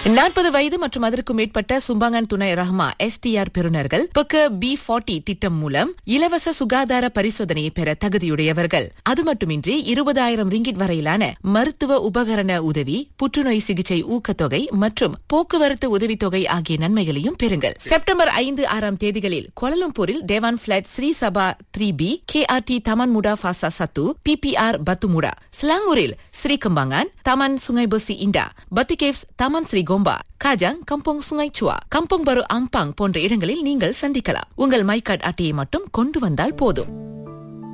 நாற்பது வயது மற்றும் அதற்கு மேற்பட்ட சும்பாங்கன் துணை ரஹ்மா எஸ்டிஆர் பெறுநர்கள் பக்க பி ஃபார்ட்டி திட்டம் மூலம் இலவச சுகாதார பரிசோதனையை பெற தகுதியுடையவர்கள் அது மட்டுமின்றி இருபதாயிரம் ரிங்கிட் வரையிலான மருத்துவ உபகரண உதவி புற்றுநோய் சிகிச்சை ஊக்கத்தொகை மற்றும் போக்குவரத்து உதவித்தொகை ஆகிய நன்மைகளையும் பெறுங்கள் செப்டம்பர் ஐந்து ஆறாம் தேதிகளில் கோலலம்பூரில் Dewan flat Sri Saba three P K R T Taman Muda Fasa Satu PPR Batu Muda ஸ்லாங்கூரில் Seri Kembangan Taman Sungai Besi Indah Batu Caves Taman Sri Gombak Kajang Kampung Sungai Chua Kampung பரு Ampang போன்ற இடங்களில் நீங்கள் சந்திக்கலாம் உங்கள் my card அட்டையை மட்டும் கொண்டு வந்தால் போதும்